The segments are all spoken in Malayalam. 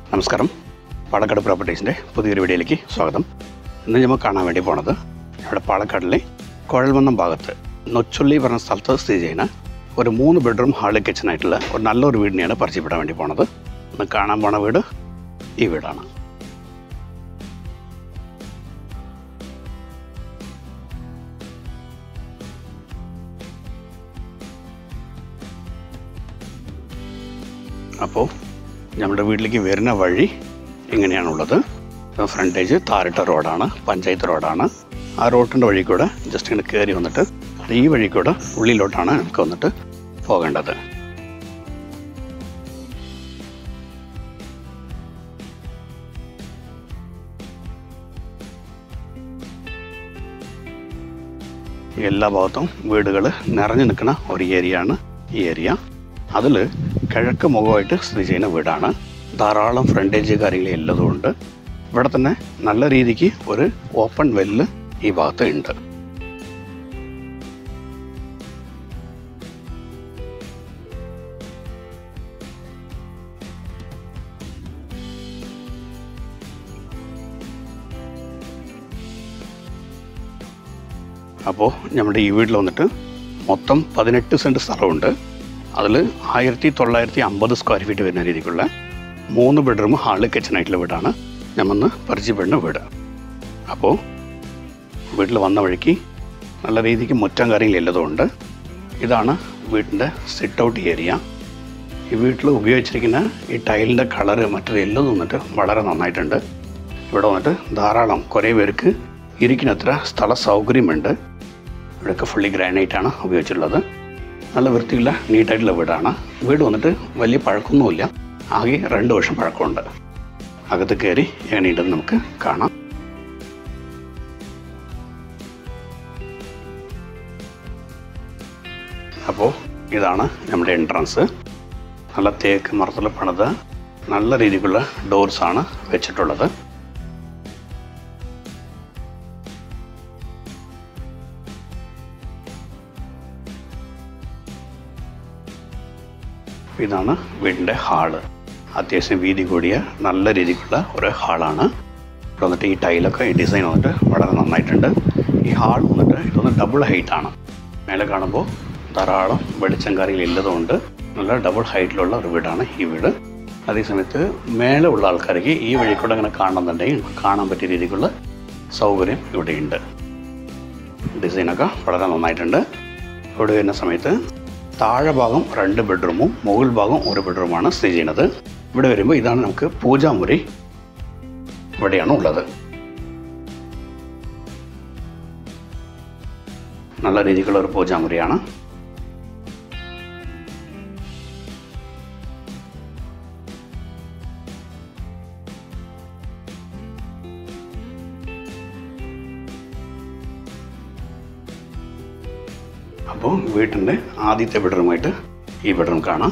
നമസ്കാരം പാലക്കാട് പ്രോപ്പർട്ടീസിൻ്റെ പുതിയൊരു വീഡിയോയിലേക്ക് സ്വാഗതം ഇന്ന് നമ്മൾ കാണാൻ വേണ്ടി പോണത് ഇവിടെ പാലക്കാടിലെ കുഴൽമന്നം ഭാഗത്ത് നൊച്ചുള്ളി പറഞ്ഞ സ്ഥലത്ത് സ്ഥിതി ചെയ്യുന്ന ഒരു മൂന്ന് ബെഡ്റൂം ഹാള് കിച്ചൺ ആയിട്ടുള്ള ഒരു നല്ലൊരു വീടിനെയാണ് പരിചയപ്പെടാൻ വേണ്ടി പോണത് ഇന്ന് കാണാൻ പോണ വീട് ഈ വീടാണ് അപ്പോൾ നമ്മുടെ വീട്ടിലേക്ക് വരുന്ന വഴി ഇങ്ങനെയാണുള്ളത് ഫ്രണ്ടേജ് താരിട്ട റോഡാണ് പഞ്ചായത്ത് റോഡാണ് ആ റോഡിൻ്റെ വഴി കൂടെ ജസ്റ്റ് ഇങ്ങനെ കയറി വന്നിട്ട് ഈ വഴി കൂടെ ഉള്ളിലോട്ടാണ് നമുക്ക് വന്നിട്ട് പോകേണ്ടത് എല്ലാ ഭാഗത്തും വീടുകൾ നിറഞ്ഞു നിൽക്കുന്ന ഒരു ഏരിയ ആണ് ഈ ഏരിയ അതിൽ കിഴക്ക് മുഖമായിട്ട് സ്ഥിതി ചെയ്യുന്ന വീടാണ് ധാരാളം ഫ്രണ്ടേജ് കാര്യങ്ങൾ എല്ലതും ഉണ്ട് ഇവിടെ തന്നെ നല്ല രീതിക്ക് ഒരു ഓപ്പൺ വെല്ല് ഈ ഭാഗത്ത് ഉണ്ട് അപ്പോൾ നമ്മുടെ ഈ വീട്ടിൽ വന്നിട്ട് മൊത്തം പതിനെട്ട് സെൻറ്റ് സ്ഥലമുണ്ട് അതിൽ ആയിരത്തി തൊള്ളായിരത്തി അമ്പത് സ്ക്വയർ ഫീറ്റ് വരുന്ന രീതിക്കുള്ള മൂന്ന് ബെഡ്റൂം ഹാള് കിച്ചണായിട്ടുള്ള വീടാണ് ഞമ്മന്ന് പരിചയപ്പെടുന്ന വീട് അപ്പോൾ വീട്ടിൽ വന്ന വഴിക്ക് നല്ല രീതിക്ക് മുറ്റം കാര്യങ്ങൾ ഉണ്ട് ഇതാണ് വീട്ടിൻ്റെ സിറ്റ് ഔട്ട് ഏരിയ ഈ വീട്ടിൽ ഉപയോഗിച്ചിരിക്കുന്ന ഈ ടൈലിൻ്റെ കളറ് മറ്റത് എല്ലാം വന്നിട്ട് വളരെ നന്നായിട്ടുണ്ട് ഇവിടെ വന്നിട്ട് ധാരാളം കുറേ പേർക്ക് ഇരിക്കുന്നത്ര സ്ഥല സൗകര്യമുണ്ട് ഇവിടെയൊക്കെ ഫുള്ളി ഗ്രാനൈറ്റാണ് ഉപയോഗിച്ചിട്ടുള്ളത് നല്ല വൃത്തിയുള്ള നീറ്റായിട്ടുള്ള വീടാണ് വീട് വന്നിട്ട് വലിയ പഴക്കമൊന്നുമില്ല ആകെ രണ്ട് വർഷം പഴക്കമുണ്ട് അകത്ത് കയറി എങ്ങനെയുണ്ടെന്ന് നമുക്ക് കാണാം അപ്പോൾ ഇതാണ് നമ്മുടെ എൻട്രൻസ് നല്ല തേക്ക് മരത്തിൽ പണിത നല്ല രീതിക്കുള്ള ഡോർസാണ് വെച്ചിട്ടുള്ളത് ഇതാണ് വീടിൻ്റെ ഹാള് അത്യാവശ്യം വീതി കൂടിയ നല്ല രീതിക്കുള്ള ഒരു ഹാളാണ് ഇവിടെ വന്നിട്ട് ഈ ടൈലൊക്കെ ഈ ഡിസൈൻ വന്നിട്ട് വളരെ നന്നായിട്ടുണ്ട് ഈ ഹാൾ വന്നിട്ട് ഇതൊന്ന് ഡബിൾ ഹൈറ്റ് ആണ് മേലെ കാണുമ്പോൾ ധാരാളം വെളിച്ചം കാര്യങ്ങൾ ഇല്ലതുകൊണ്ട് നല്ല ഡബിൾ ഹൈറ്റിലുള്ള ഒരു വീടാണ് ഈ വീട് അതേസമയത്ത് മേലെ ഉള്ള ആൾക്കാർക്ക് ഈ വഴി കൂടെ അങ്ങനെ കാണുന്നുണ്ടെങ്കിൽ കാണാൻ പറ്റിയ രീതിക്കുള്ള സൗകര്യം ഇവിടെയുണ്ട് ഡിസൈനൊക്കെ വളരെ നന്നായിട്ടുണ്ട് ഇവിടെ വരുന്ന സമയത്ത് താഴെ ഭാഗം രണ്ട് ബെഡ്റൂമും മുകൾ ഭാഗം ഒരു ബെഡ്റൂമാണ് സ്ഥിതി ചെയ്യുന്നത് ഇവിടെ വരുമ്പോൾ ഇതാണ് നമുക്ക് പൂജാമുറി ഇവിടെയാണ് ഉള്ളത് നല്ല രീതിക്കുള്ള ഒരു പൂജാമുറിയാണ് അപ്പോൾ വീട്ടിൻ്റെ ആദ്യത്തെ ബെഡ്റൂമായിട്ട് ഈ ബെഡ്റൂം കാണാം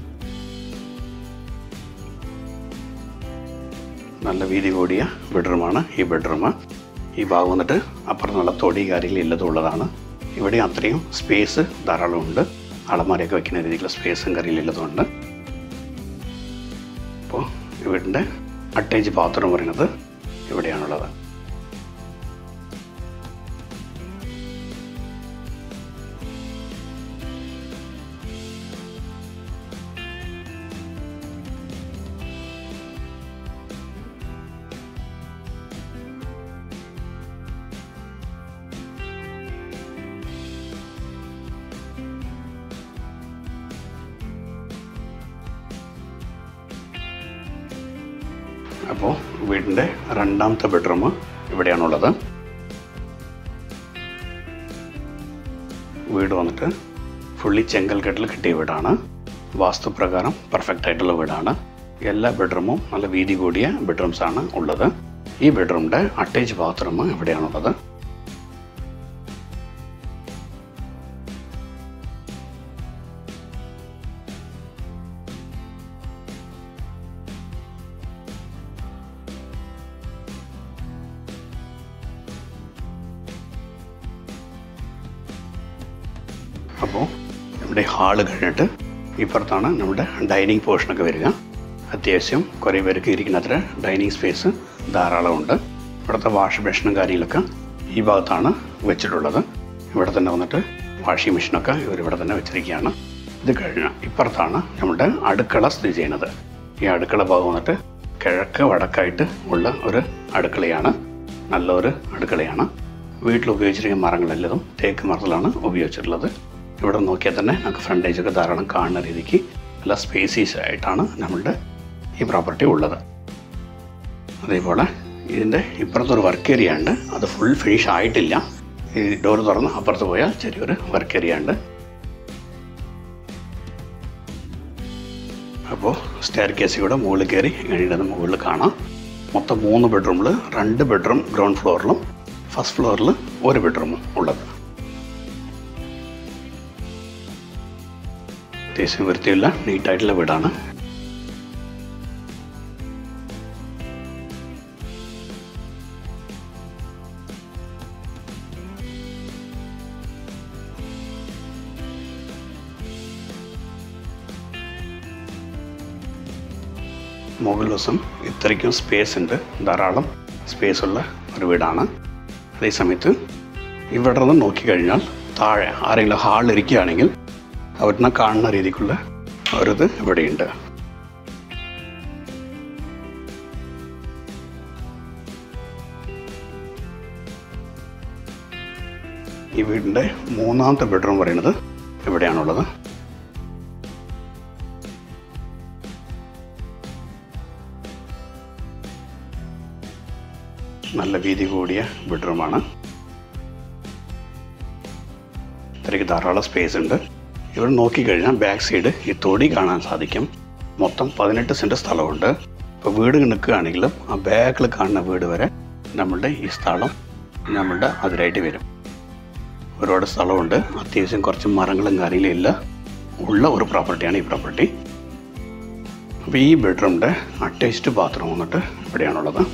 നല്ല വീതി കൂടിയ ബെഡ്റൂമാണ് ഈ ബെഡ്റൂം ഈ ഭാഗം വന്നിട്ട് അപ്പുറം നല്ല തൊടി കാര്യങ്ങൾ ഇല്ലതും ഉള്ളതാണ് ഇവിടെ അത്രയും സ്പേസ് ധാരാളം ഉണ്ട് അളമാരയൊക്കെ വെക്കുന്ന രീതിയിലുള്ള സ്പേസും കാര്യങ്ങളും ഇല്ലതുണ്ട് അപ്പോൾ വീടിൻ്റെ അറ്റാച്ച് ബാത്റൂം പറയുന്നത് ഇവിടെയാണുള്ളത് അപ്പോൾ വീടിൻ്റെ രണ്ടാമത്തെ ബെഡ്റൂം ഇവിടെയാണുള്ളത് വീട് വന്നിട്ട് ഫുള്ളി ചെങ്കൽ കെട്ടിൽ കിട്ടിയ വീടാണ് വാസ്തുപ്രകാരം പെർഫെക്റ്റ് ആയിട്ടുള്ള വീടാണ് എല്ലാ ബെഡ്റൂമും നല്ല വീതി കൂടിയ ബെഡ്റൂംസ് ആണ് ഉള്ളത് ഈ ബെഡ്റൂമിൻ്റെ അറ്റാച്ച് ബാത്റൂം ഇവിടെയാണുള്ളത് അപ്പോൾ നമ്മുടെ ഹാള് കഴിഞ്ഞിട്ട് ഇപ്പുറത്താണ് നമ്മുടെ ഡൈനിങ് പോർഷനൊക്കെ വരിക അത്യാവശ്യം കുറേ പേർക്ക് ഇരിക്കുന്നത്ര ഡൈനിങ് സ്പേസ് ധാരാളമുണ്ട് ഇവിടുത്തെ വാഷ് ബേഷനും കാര്യങ്ങളൊക്കെ ഈ ഭാഗത്താണ് വെച്ചിട്ടുള്ളത് ഇവിടെ തന്നെ വന്നിട്ട് വാഷിംഗ് മെഷീനൊക്കെ ഇവർ ഇവിടെ തന്നെ വെച്ചിരിക്കുകയാണ് ഇത് കഴിഞ്ഞ ഇപ്പുറത്താണ് നമ്മുടെ അടുക്കള സ്ഥിതി ചെയ്യുന്നത് ഈ അടുക്കള ഭാഗം വന്നിട്ട് കിഴക്ക് വടക്കായിട്ട് ഉള്ള ഒരു അടുക്കളയാണ് നല്ലൊരു അടുക്കളയാണ് വീട്ടിൽ ഉപയോഗിച്ചിരിക്കുന്ന മരങ്ങളെല്ലതും തേക്ക് മരത്തിലാണ് ഉപയോഗിച്ചിട്ടുള്ളത് ഇവിടെ നോക്കിയാൽ തന്നെ നമുക്ക് ഫ്രണ്ടേജ് ഒക്കെ ധാരാളം കാണുന്ന രീതിക്ക് നല്ല സ്പേസീസ് ആയിട്ടാണ് നമ്മളുടെ ഈ പ്രോപ്പർട്ടി ഉള്ളത് അതേപോലെ ഇതിൻ്റെ ഇപ്പുറത്തൊരു വർക്ക് ഏരിയ ഉണ്ട് അത് ഫുൾ ഫിനിഷ് ആയിട്ടില്ല ഈ ഡോർ തുറന്ന് അപ്പുറത്ത് പോയാൽ ചെറിയൊരു വർക്ക് ഏരിയ ഉണ്ട് അപ്പോൾ സ്റ്റെയർ കേസിലൂടെ മുകളിൽ കയറി എങ്ങനെയുണ്ടെന്ന് മുകളിൽ കാണാം മൊത്തം മൂന്ന് ബെഡ്റൂമിൽ രണ്ട് ബെഡ്റൂം ഗ്രൗണ്ട് ഫ്ലോറിലും ഫസ്റ്റ് ഫ്ലോറിൽ ഒരു ബെഡ്റൂമും ഉള്ളത് അത്യാവശ്യം വൃത്തിയുള്ള നീറ്റായിട്ടുള്ള വീടാണ് മുകൾ വശം ഇത്രയ്ക്കും സ്പേസ് ഉണ്ട് ധാരാളം സ്പേസ് ഉള്ള ഒരു വീടാണ് അതേസമയത്ത് ഇവിടെ നിന്ന് നോക്കിക്കഴിഞ്ഞാൽ താഴെ ആരെങ്കിലും ഹാളിൽ ഇരിക്കുകയാണെങ്കിൽ അവരിനെ കാണുന്ന രീതിക്കുള്ള ഒരിത് ഇവിടെയുണ്ട് ഈ വീടിൻ്റെ മൂന്നാമത്തെ ബെഡ്റൂം പറയുന്നത് ഇവിടെയാണുള്ളത് നല്ല വീതി കൂടിയ ബെഡ്റൂമാണ് ഇത്രയ്ക്ക് ധാരാളം സ്പേസ് ഉണ്ട് ഇവിടെ നോക്കിക്കഴിഞ്ഞാൽ ബാക്ക് സൈഡ് ഈ തൊടി കാണാൻ സാധിക്കും മൊത്തം പതിനെട്ട് സെൻറ്റ് സ്ഥലമുണ്ട് ഇപ്പോൾ വീട് നിൽക്കുകയാണെങ്കിലും ആ ബാക്കിൽ കാണുന്ന വീട് വരെ നമ്മളുടെ ഈ സ്ഥലം നമ്മളുടെ അതിരായിട്ട് വരും ഒരുപാട് സ്ഥലമുണ്ട് അത്യാവശ്യം കുറച്ച് മരങ്ങളും കാര്യങ്ങളും ഇല്ല ഉള്ള ഒരു പ്രോപ്പർട്ടിയാണ് ഈ പ്രോപ്പർട്ടി അപ്പോൾ ഈ ബെഡ്റൂമിൻ്റെ അറ്റാച്ച്ഡ് ബാത്റൂം വന്നിട്ട് ഇവിടെയാണുള്ളത്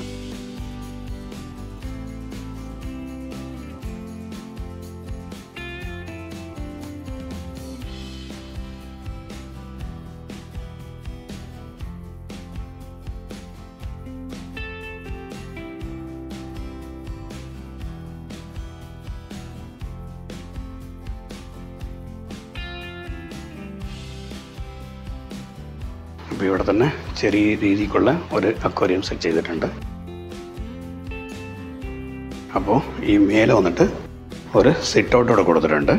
അപ്പോൾ ഇവിടെ തന്നെ ചെറിയ രീതിക്കുള്ള ഒരു അക്വേറിയം സെറ്റ് ചെയ്തിട്ടുണ്ട് അപ്പോൾ ഈ മേലെ വന്നിട്ട് ഒരു സിറ്റ് ഔട്ട് ഇവിടെ കൊടുത്തിട്ടുണ്ട്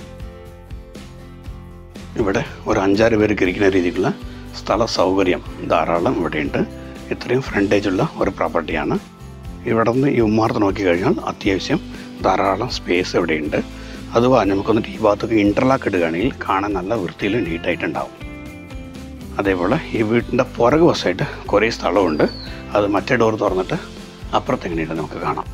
ഇവിടെ ഒരു അഞ്ചാറ് പേർക്ക് ഇരിക്കുന്ന രീതിക്കുള്ള സ്ഥല സൗകര്യം ധാരാളം ഇവിടെയുണ്ട് ഇത്രയും ഫ്രണ്ടേജ് ഉള്ള ഒരു പ്രോപ്പർട്ടിയാണ് ഇവിടെ നിന്ന് ഈ ഉമ്മാർത്ത് നോക്കിക്കഴിഞ്ഞാൽ അത്യാവശ്യം ധാരാളം സ്പേസ് ഇവിടെയുണ്ട് അതുപോലെ നമുക്കൊന്നിട്ട് ഈ ഭാഗത്തൊക്കെ ഇൻ്റർലാക്ക് ഇടുകയാണെങ്കിൽ കാണാൻ നല്ല വൃത്തിയിൽ നീറ്റായിട്ടുണ്ടാവും അതേപോലെ ഈ വീട്ടിൻ്റെ പുറകു വശമായിട്ട് കുറേ സ്ഥലമുണ്ട് അത് മറ്റേ ഡോർ തുറന്നിട്ട് അപ്പുറത്ത് എങ്ങനെയുണ്ട് നമുക്ക് കാണാം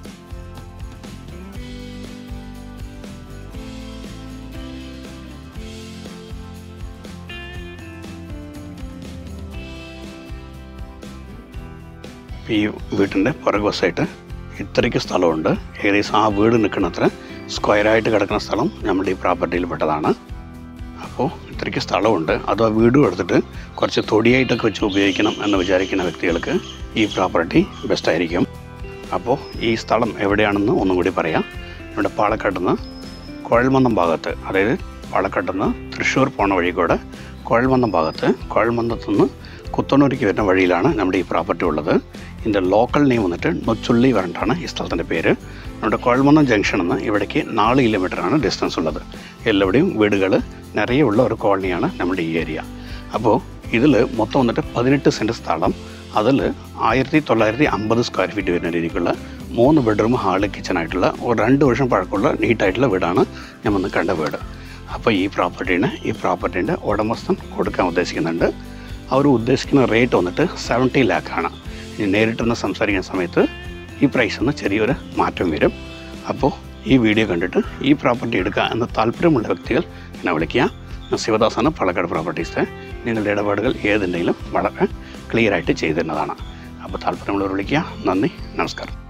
ഈ വീട്ടിൻ്റെ പുറകു വശമായിട്ട് ഇത്രയ്ക്ക് സ്ഥലമുണ്ട് ഏകദേശം ആ വീട് നിൽക്കുന്നത്ര സ്ക്വയറായിട്ട് കിടക്കുന്ന സ്ഥലം നമ്മുടെ ഈ പ്രോപ്പർട്ടിയിൽ പെട്ടതാണ് അപ്പോൾ ഇത്രയ്ക്ക് സ്ഥലമുണ്ട് അത് ആ വീടും എടുത്തിട്ട് കുറച്ച് തൊടിയായിട്ടൊക്കെ വെച്ച് ഉപയോഗിക്കണം എന്ന് വിചാരിക്കുന്ന വ്യക്തികൾക്ക് ഈ പ്രോപ്പർട്ടി ബെസ്റ്റായിരിക്കും അപ്പോൾ ഈ സ്ഥലം എവിടെയാണെന്ന് ഒന്നും കൂടി പറയാം ഇവിടെ പാലക്കാട് നിന്ന് കുഴൽമന്ദം ഭാഗത്ത് അതായത് പാലക്കാട് നിന്ന് തൃശ്ശൂർ പോണ വഴി കൂടെ കുഴൽമന്ദം ഭാഗത്ത് കുഴൽമന്ദത്തു നിന്ന് കുത്തണൂരിക്ക് വരുന്ന വഴിയിലാണ് നമ്മുടെ ഈ പ്രോപ്പർട്ടി ഉള്ളത് ഇതിൻ്റെ ലോക്കൽ നെയിം വന്നിട്ട് നൊച്ചുള്ളി വരണ്ടാണ് ഈ സ്ഥലത്തിൻ്റെ പേര് നമ്മുടെ കുഴൽമന്ദം ജംഗ്ഷനിൽ നിന്ന് ഇവിടേക്ക് നാല് കിലോമീറ്ററാണ് ഡിസ്റ്റൻസ് ഉള്ളത് എല്ലാവിടെയും വീടുകൾ നിറയെ ഉള്ള ഒരു കോളനിയാണ് നമ്മുടെ ഈ ഏരിയ അപ്പോൾ ഇതിൽ മൊത്തം വന്നിട്ട് പതിനെട്ട് സെൻറ്റ് സ്ഥലം അതിൽ ആയിരത്തി തൊള്ളായിരത്തി അമ്പത് സ്ക്വയർ ഫീറ്റ് വരുന്ന രീതിക്കുള്ള മൂന്ന് ബെഡ്റൂം ഹാള് കിച്ചണായിട്ടുള്ള ഒരു രണ്ട് വർഷം പഴക്കമുള്ള നീറ്റായിട്ടുള്ള വീടാണ് ഞാൻ വന്ന് കണ്ട വീട് അപ്പോൾ ഈ പ്രോപ്പർട്ടീന് ഈ പ്രോപ്പർട്ടീൻ്റെ ഉടമസ്ഥൻ കൊടുക്കാൻ ഉദ്ദേശിക്കുന്നുണ്ട് അവർ ഉദ്ദേശിക്കുന്ന റേറ്റ് വന്നിട്ട് സെവൻറ്റി ലാക്കാണ് ഇനി നേരിട്ടൊന്ന് സംസാരിക്കുന്ന സമയത്ത് ഈ പ്രൈസിൽ നിന്ന് ചെറിയൊരു മാറ്റം വരും അപ്പോൾ ഈ വീഡിയോ കണ്ടിട്ട് ഈ പ്രോപ്പർട്ടി എടുക്കുക എന്ന താല്പര്യമുള്ള വ്യക്തികൾ എന്നെ വിളിക്കുക ഞാൻ ശിവദാസാണ് പാലക്കാട് പ്രോപ്പർട്ടീസ് നിങ്ങളുടെ ഇടപാടുകൾ ഏതുണ്ടെങ്കിലും വളരെ ക്ലിയറായിട്ട് ചെയ്തു തരുന്നതാണ് അപ്പോൾ താല്പര്യമുള്ളവർ വിളിക്കുക നന്ദി നമസ്കാരം